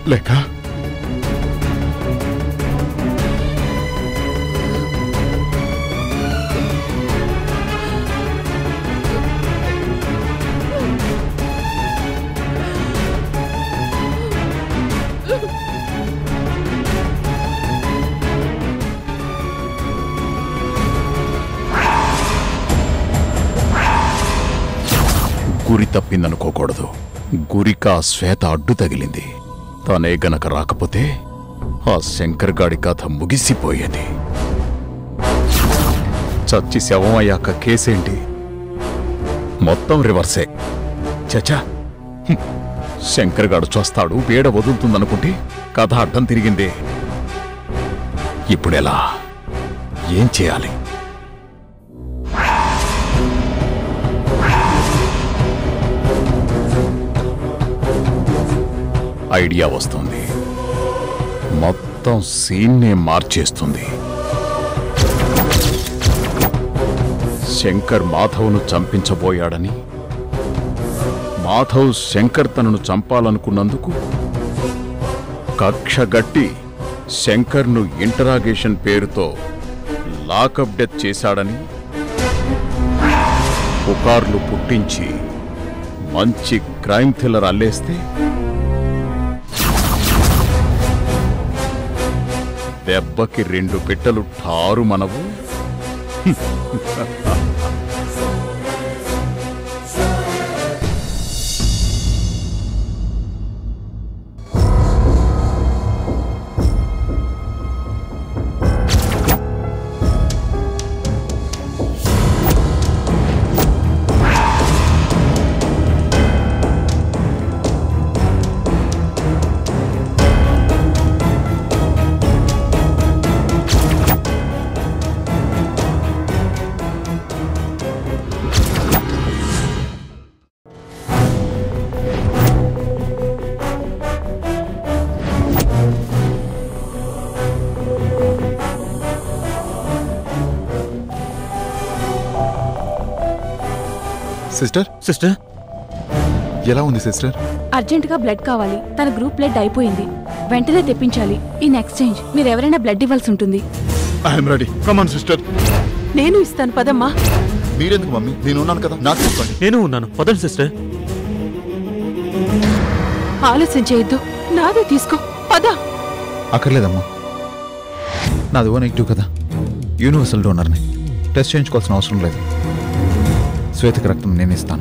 లేక గురి తప్పిందనుకోకూడదు గురికా శ్వేత అడ్డు తగిలింది తనే గనక రాకపోతే ఆ శంకర్ గాడి కథ ముగిసిపోయేది చచ్చి శవమయ్యాక కేసేంటి మొత్తం రివర్సే చచా హ్మ్. శంకర్ గాడు చూస్తాడు పీడ వదులుతుందనుకుంటే కథ అడ్డం తిరిగిందే ఇప్పుడెలా ఏం చేయాలి ఐడియా వస్తుంది మొత్తం సీన్నే మార్చేస్తుంది శంకర్ మాధవ్ను చంపించబోయాడని మాధవ్ శంకర్ తనను చంపాలనుకున్నందుకు కక్షగట్టి శంకర్ను ఇంటరాగేషన్ పేరుతో లాకప్ డెత్ చేశాడని పుకార్లు పుట్టించి మంచి క్రైమ్ థ్రిల్లర్ అల్లేస్తే దెబ్బకి రెండు పిట్టలు ఠారు మనవు సిస్టర్ సిస్టర్ ఎలా ఉంది సిస్టర్ అర్జెంటుగా బ్లడ్ కావాలి తన గ్రూప్ బ్లడ్ అయిపోయింది వెంటనే తెప్పించాలి ఇన్ ఎక్స్చేంజ్ మీరు ఎవరైనా బ్లడ్ ఇవ్వాల్సి ఉంటుంది ఐఎమ్ రెడీ కమాన్ సిస్టర్ నేను ఇస్తాను పదమ్మా మీరెందుకు మమ్మీ నేను ఉన్నాను కదా నాకు చెప్పండి నేను ఉన్నాను పదండి సిస్టర్ ఆలస్యం చేయొద్దు నాదే తీసుకో పద అక్కర్లేదమ్మా నాది ఓ నెగిటివ్ కదా యూనివర్సల్ డోనర్ని టెస్ట్ చేయించుకోవాల్సిన అవసరం లేదు శ్వేతకి రక్తం నేను ఇస్తాను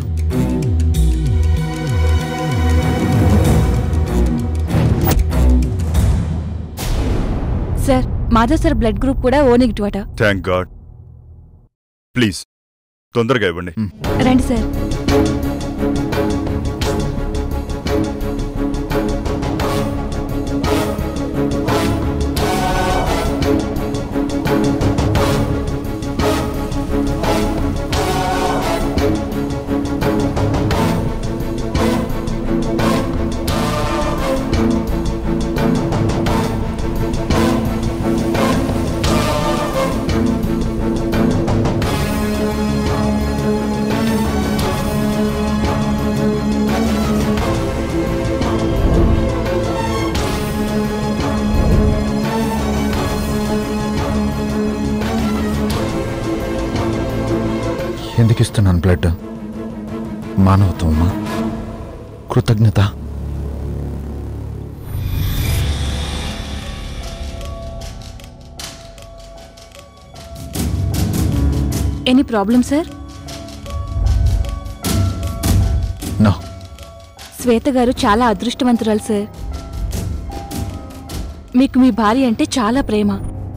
sir Madhav sir blood group కూడా ఓ నెగిటివ్ అట థ్యాంక్ గాడ్ ప్లీజ్ తొందరగా ఇవ్వండి రండి సార్ ఎందుకు ఇస్తున్నాను బ్లడ్ మానవత్వమా కృతజ్ఞత any problem sir no Shweta garu చాలా అదృష్టవంతురాలు సార్ మీకు మీ భార్య అంటే చాలా ప్రేమ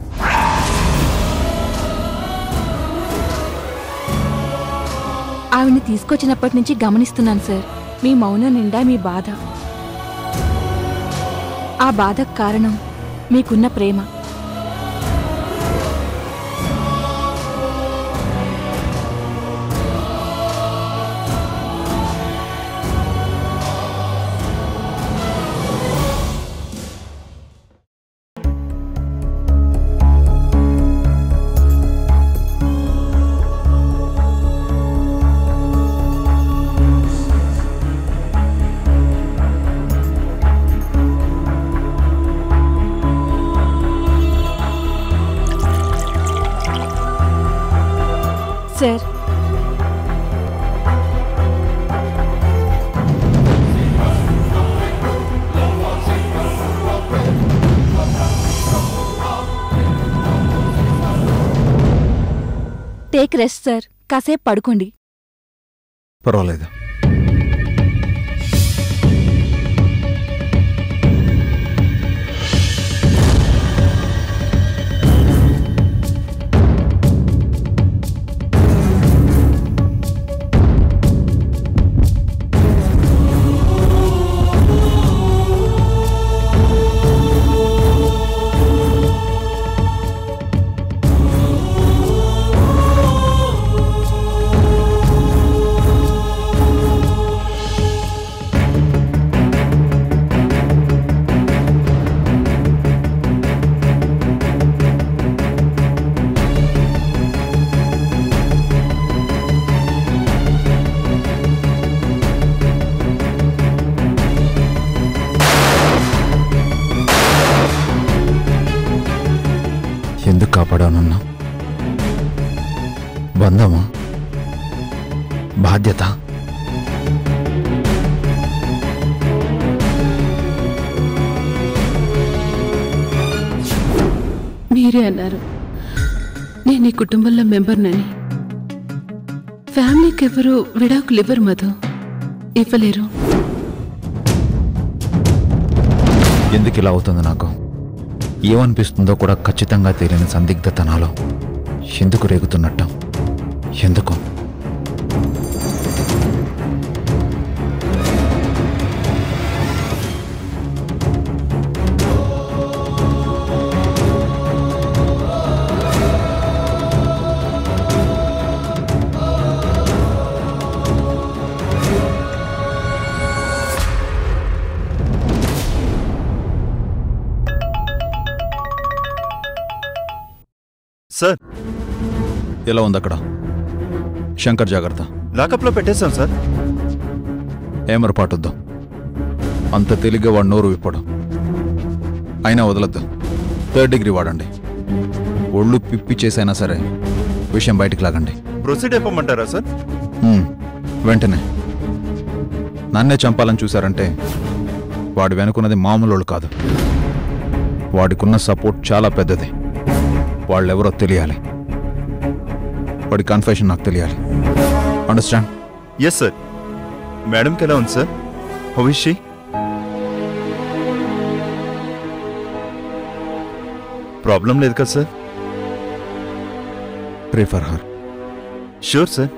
ఆవిడ్ని తీసుకొచ్చినప్పటి నుంచి గమనిస్తున్నాను సార్ మీ మౌనం నిండా మీ బాధ ఆ బాధకు కారణం మీకున్న ప్రేమ సార్ టేక్ రెస్ట్ సార్ కాసేపు పడుకోండి పర్వాలేదు ఎందుకు కాపాడానన్నా బంధమా బాధ్యత మీరే అన్నారు నేను ఈ కుటుంబంలో మెంబర్నని ఫ్యామిలీకి ఎవరు విడాకులు ఇవ్వరు మధు ఇవ్వలేరు ఎందుకు ఇలా అవుతుంది నాకు ఏమనిపిస్తుందో కూడా ఖచ్చితంగా తెలియని సందిగ్ధత నాలో ఎందుకు రేగుతున్నట్టు ఎందుకు సార్ ఎలా ఉంది అక్కడ శంకర్ జాగ్రత్త లాకప్లో పెట్టేశాం సార్ ఏమరపాటొద్దు అంత తేలిగ్గా వాడు నోరు విప్పడు అయినా వదలొద్దు థర్డ్ డిగ్రీ వాడండి ఒళ్ళు పిప్పి చేసైనా సరే విషయం బయటికి లాగండి ప్రొసీడ్ అయిపోమంటారా సార్ హ్మ్, వెంటనే నన్నే చంపాలని చూశారంటే వాడు వెనుకున్నది మామూలు కాదు వాడికున్న సపోర్ట్ చాలా పెద్దది వాళ్ళెవరో తెలియాలి వాడి కన్ఫెషన్ నాకు తెలియాలి అండర్స్టాండ్ ఎస్ సార్ మేడంకి ఎలా ఉంది సార్ హవిషి ప్రాబ్లం లేదు కదా sir pray for her sure sir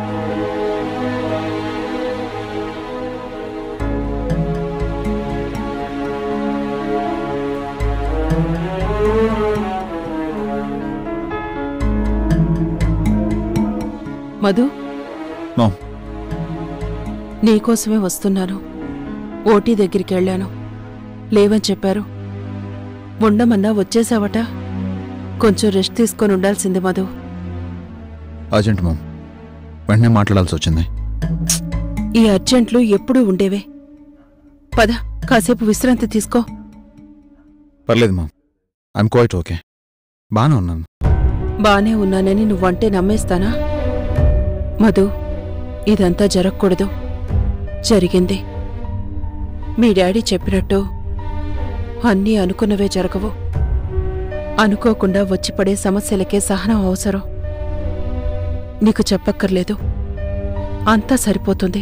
Madhu no నీకోసమే వస్తున్నాను ఓటీ దగ్గరికి వెళ్ళాను లేవని చెప్పారు ఉండమన్నా వచ్చేసావట కొంచెం రెస్ట్ తీసుకొని ఉండాల్సింది మధు అర్జెంట్ మామ్ వెంటనే మాట్లాడాల్సి వచ్చింది ఈ అర్జెంట్లు ఎప్పుడూ ఉండేవే పద కాసేపు విశ్రాంతి తీసుకో పర్లేదు మామ్ ఐఎమ్ క్వైట్ ఓకే బాగానే ఉన్నాను బానే ఉన్నానని నువ్వంటే నమ్మేస్తానా మధు ఇదంతా జరగకూడదు జరిగింది మీ డాడీ చెప్పినట్టు అన్నీ అనుకున్నవే జరగవు అనుకోకుండా వచ్చి పడే సమస్యలకే సహనం అవసరం నీకు చెప్పక్కర్లేదు అంతా సరిపోతుంది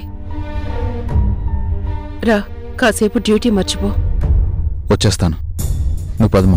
రా కాసేపు డ్యూటీ మర్చిపో వచ్చేస్తాను నువ్వు పదమా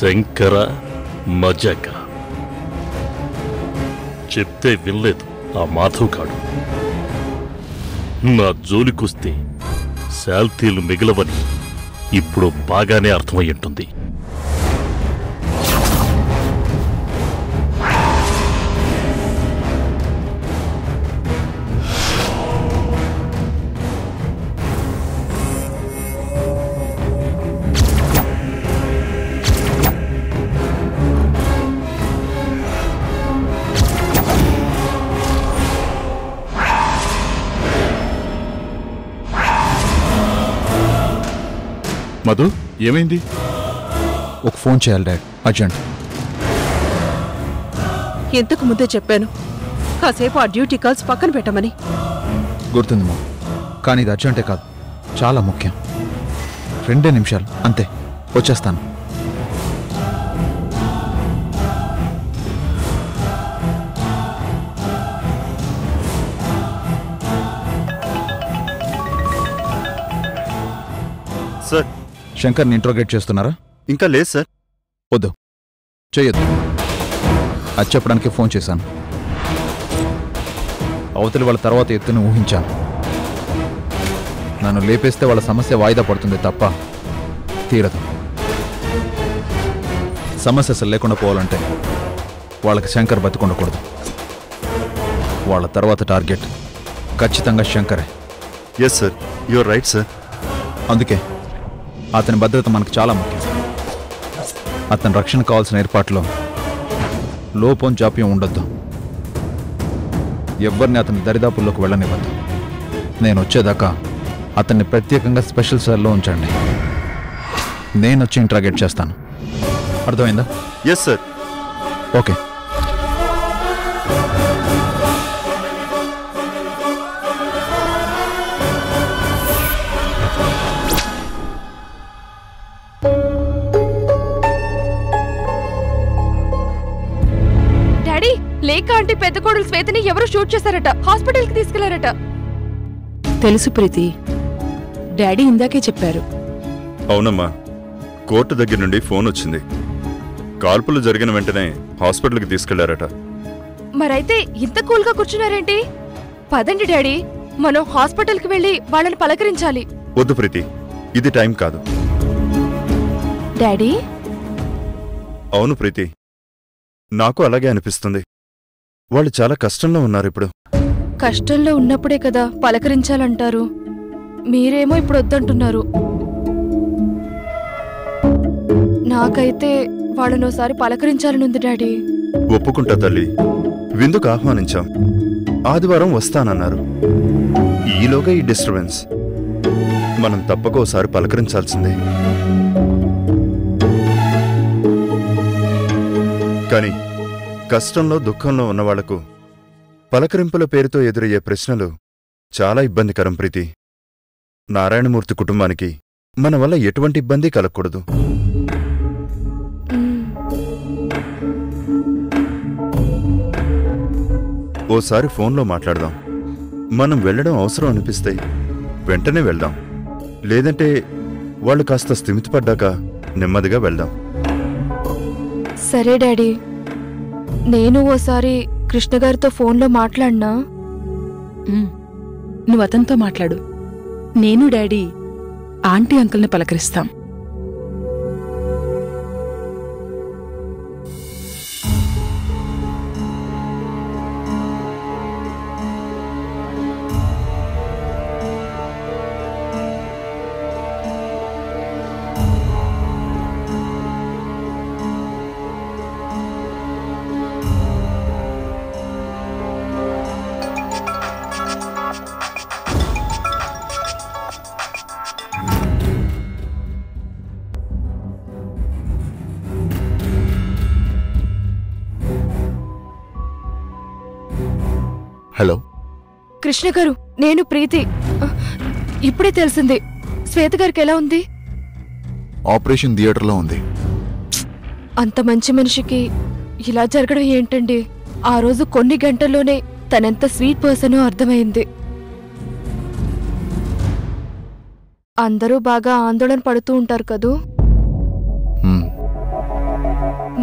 శంకర మజాక చెప్తే వినలేదు ఆ మాధవ్ కాడు నా జోలికొస్తే శాల్తీలు మిగలవని ఇప్పుడు బాగానే అర్థమై ఉంటుంది మధు ఏమైంది ఒక ఫోన్ చేయాలి డాడ్ అర్జెంట్ ఇంతకు ముందే చెప్పాను కాసేపు ఆ డ్యూటీ కాల్స్ పక్కన పెట్టమని గుర్తుంది మా కానీ ఇది అర్జెంటే కాదు చాలా ముఖ్యం రెండే నిమిషాలు అంతే వచ్చేస్తాను సార్ శంకర్ని ఇంట్రోగేట్ చేస్తున్నారా ఇంకా లేదు సార్ వద్దు చెయ్యొద్దు అది చెప్పడానికి ఫోన్ చేశాను అవతలి వాళ్ళ తర్వాత ఎత్తుని ఊహించాను నన్ను లేపేస్తే వాళ్ళ సమస్య వాయిదా పడుతుంది తప్ప తీరదు సమస్య అసలు లేకుండా పోవాలంటే వాళ్ళకి శంకర్ బతికుండకూడదు వాళ్ళ తర్వాత టార్గెట్ ఖచ్చితంగా శంకరే yes sir you're right sir అందుకే అతని భద్రత మనకు చాలా ముఖ్యం అతని రక్షణ కావాల్సిన ఏర్పాట్లో లోపం జాప్యం ఉండొద్దు ఎవరిని అతని దరిదాపుల్లోకి వెళ్ళనివ్వద్దు నేను వచ్చేదాకా అతన్ని ప్రత్యేకంగా స్పెషల్ సెల్లో ఉంచండి నేను వచ్చి ఇంట్రాగేట్ చేస్తాను అర్థమైందా ఎస్ సార్ ఓకే డాడీ లేక అంటే పెద్ద కోడలు శ్వేతని ఎవరో షూట్ చేశారట హాస్పిటల్ కి తీసుకెళ్లారట తెలుసు ప్రీతి డాడీ ఇందాకే చెప్పారు అవునమ్మా కోర్టు దగ్గర నుండి ఫోన్ వచ్చింది కాల్పులు జరిగిన వెంటనే హాస్పిటల్కి తీసుకెళ్లారట మరైతే ఇంత కూల్ గా కూర్చున్నారేంటి పదండి డాడీ మనం హాస్పిటల్ కి వెళ్ళి వాళ్ళని పలకరించాలి వద్దు ప్రీతి ఇది టైం కాదు డాడీ అవును ప్రీతి నాకు అలాగే అనిపిస్తుంది వాళ్ళు చాలా కష్టంలో ఉన్నారు ఇప్పుడు కష్టంలో ఉన్నప్పుడే కదా పలకరించాలంటారు మీరేమో ఇప్పుడు వద్దంటున్నారు నాకైతే వాళ్ళని ఒకసారి పలకరించాలనుంది డాడీ ఒప్పుకుంటా తల్లి విందుకు ఆహ్వానించాం ఆదివారం వస్తానన్నారు ఈలోగా ఈ డిస్టర్బెన్స్ మనం తప్పక ఓసారి పలకరించాల్సిందే కానీ కష్టంలో దుఃఖంలో ఉన్న వాళ్లకు పలకరింపుల పేరుతో ఎదురయ్యే ప్రశ్నలు చాలా ఇబ్బందికరం ప్రీతి నారాయణమూర్తి కుటుంబానికి మన వల్ల ఎటువంటి ఇబ్బంది కలగకూడదు మ్మ్. ఓసారి ఫోన్లో మాట్లాడదాం మనం వెళ్ళడం అవసరం అనిపిస్తే వెంటనే వెళ్దాం లేదంటే వాళ్ళు కాస్త స్థిమితపడ్డాక నెమ్మదిగా వెళ్దాం సరే డాడీ నేను ఓసారి కృష్ణ గారితో ఫోన్లో మాట్లాడినా ఉమ్, నువ్వు అతనితో మాట్లాడు నేను డాడీ ఆంటీ అంకుల్ని పలకరిస్తాం హలో కృష్ణ గారు నేను ప్రీతి ఆ, ఇప్పుడే తెలిసింది శ్వేత గారికి ఎలా ఉంది ఆపరేషన్ థియేటర్లో ఉంది అంత మంచి మనిషికి ఇలా జరగడం ఏంటండి ఆ రోజు కొన్ని గంటల్లోనే తనెంత స్వీట్ పర్సనో అర్థమైంది అందరూ బాగా ఆందోళన పడుతూ ఉంటారు కదూ హ్మ్.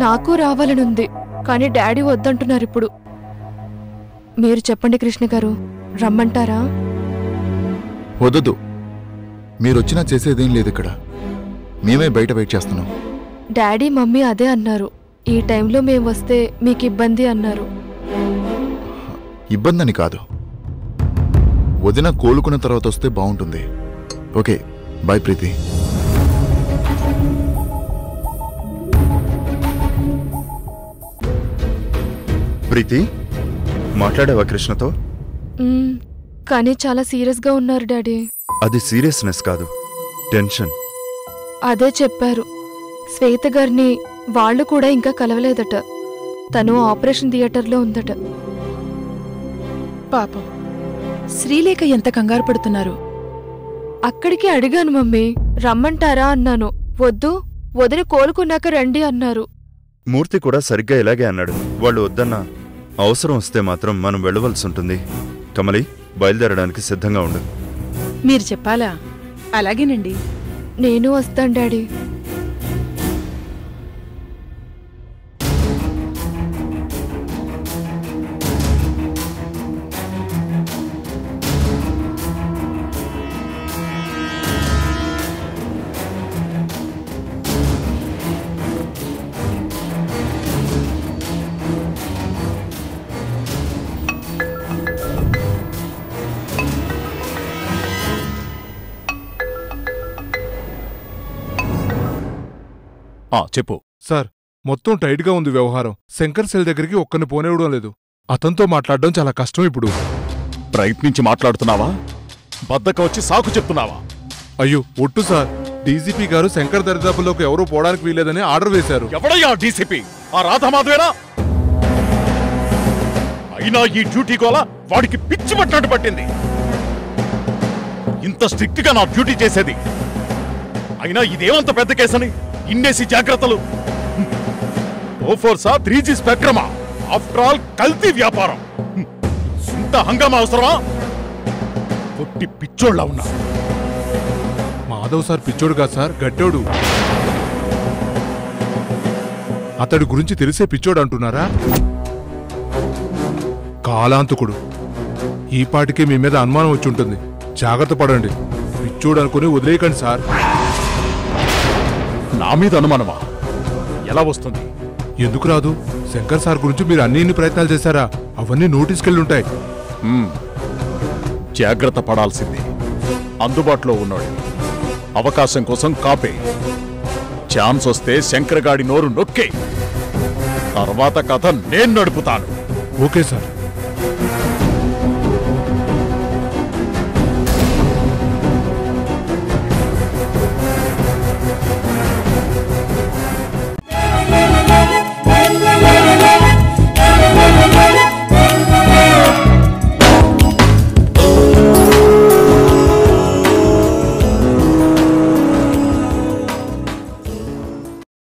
నాకు రావాలనుంది కానీ డాడీ వద్దంటున్నారు ఇప్పుడు మీరు చెప్పండి కృష్ణ గారు రమ్మంటారా వద్దొద్దు మీరొచ్చినా చేసేదేం లేదు ఇక్కడ మేమే బయట వెయిట్ చేస్తున్నాం డాడీ మమ్మీ అదే అన్నారు ఈ టైంలో మేము వస్తే మీకు ఇబ్బంది అన్నారు ఇబ్బందని కాదు వదిన కోలుకున్న తర్వాత వస్తే బాగుంటుంది ఓకే బాయ్ ప్రీతి ప్రీతి మాట్లాడావా కృష్ణతో మ్మ్, కానీ చాలా సీరియస్గా ఉన్నారు డాడీ అది సీరియస్నెస్ కాదు టెన్షన్ అదే చెప్పారు శ్వేత గారిని వాళ్ళు కూడా ఇంకా కలవలేదట తను ఆపరేషన్ థియేటర్లో ఉందట పాపం శ్రీలేఖ ఎంత కంగారు పడుతున్నారు అక్కడికి అడిగాను మమ్మీ రమ్మంటారా అన్నాను వద్దు వదిన కోలుకున్నాక రండి అన్నారు మూర్తి కూడా సరిగ్గా ఇలాగే అన్నాడు వాళ్ళు వద్దన్నా అవసరం వస్తే మాత్రం మనం వెళ్ళవలసి ఉంటుంది కమలి బయలుదేరడానికి సిద్ధంగా ఉండు మీరు చెప్పాలా అలాగేనండి నేను వస్తాను డాడీ ఆ చెప్పు సార్ మొత్తం టైట్గా ఉంది వ్యవహారం శంకర్ సెల్ దగ్గరికి ఒక్కరిని పోనివ్వడం లేదు అతనితో మాట్లాడడం చాలా కష్టం ఇప్పుడు ప్రయత్నించి మాట్లాడుతున్నావా బద్దక వచ్చి సాకు చెప్తున్నావా అయ్యో ఒట్టు సార్ డీజీపీ గారు శంకర్ దరిదాపుల్లోకి ఎవరూ పోవడానికి వీలేదని ఆర్డర్ వేశారు ఎవడయ్యా డీసీపీ ఆ రాధామాధవేనా అయినా ఈ డ్యూటీ కోల వాడికి పిచ్చి పట్టినట్టు పట్టింది ఇంత స్ట్రిక్ట్ గా నా డ్యూటీ చేసేది అయినా ఇదేమంత పెద్ద కేసని ఇన్నేసి జాగ్రత్తలు ఓ ఫోర్సా త్రీ జీ స్పెక్ట్రమా ఆఫ్టర్ ఆల్ కల్తీ వ్యాపారం ఇంత హంగామా అవసరమా పొట్టి పిచ్చోళ్ళ ఉన్నా మాధవ్ సార్ పిచ్చోడు కాదు సార్ గట్టోడు అతడి గురించి తెలిసే పిచ్చోడు అంటున్నారా కాలాంతకుడు ఈ పాటికే మీ మీద అనుమానం వచ్చి ఉంటుంది జాగ్రత్త పడండి పిచ్చోడు అనుకుని వదిలేయకండి సార్ నా మీద అనుమానమా ఎలా వస్తుంది ఎందుకు రాదు శంకర్ సార్ గురించి మీరు అన్ని ఇన్ని ప్రయత్నాలు చేశారా అవన్నీ నోటీస్కెళ్ళుంటాయి మ్మ్. జాగ్రత్త పడాల్సిందే అందుబాటులో ఉన్నాడు అవకాశం కోసం కాపే ఛాన్స్ వస్తే శంకరగాడి నోరు నొక్కే తర్వాత కథ నేను నడుపుతాను ఓకే సార్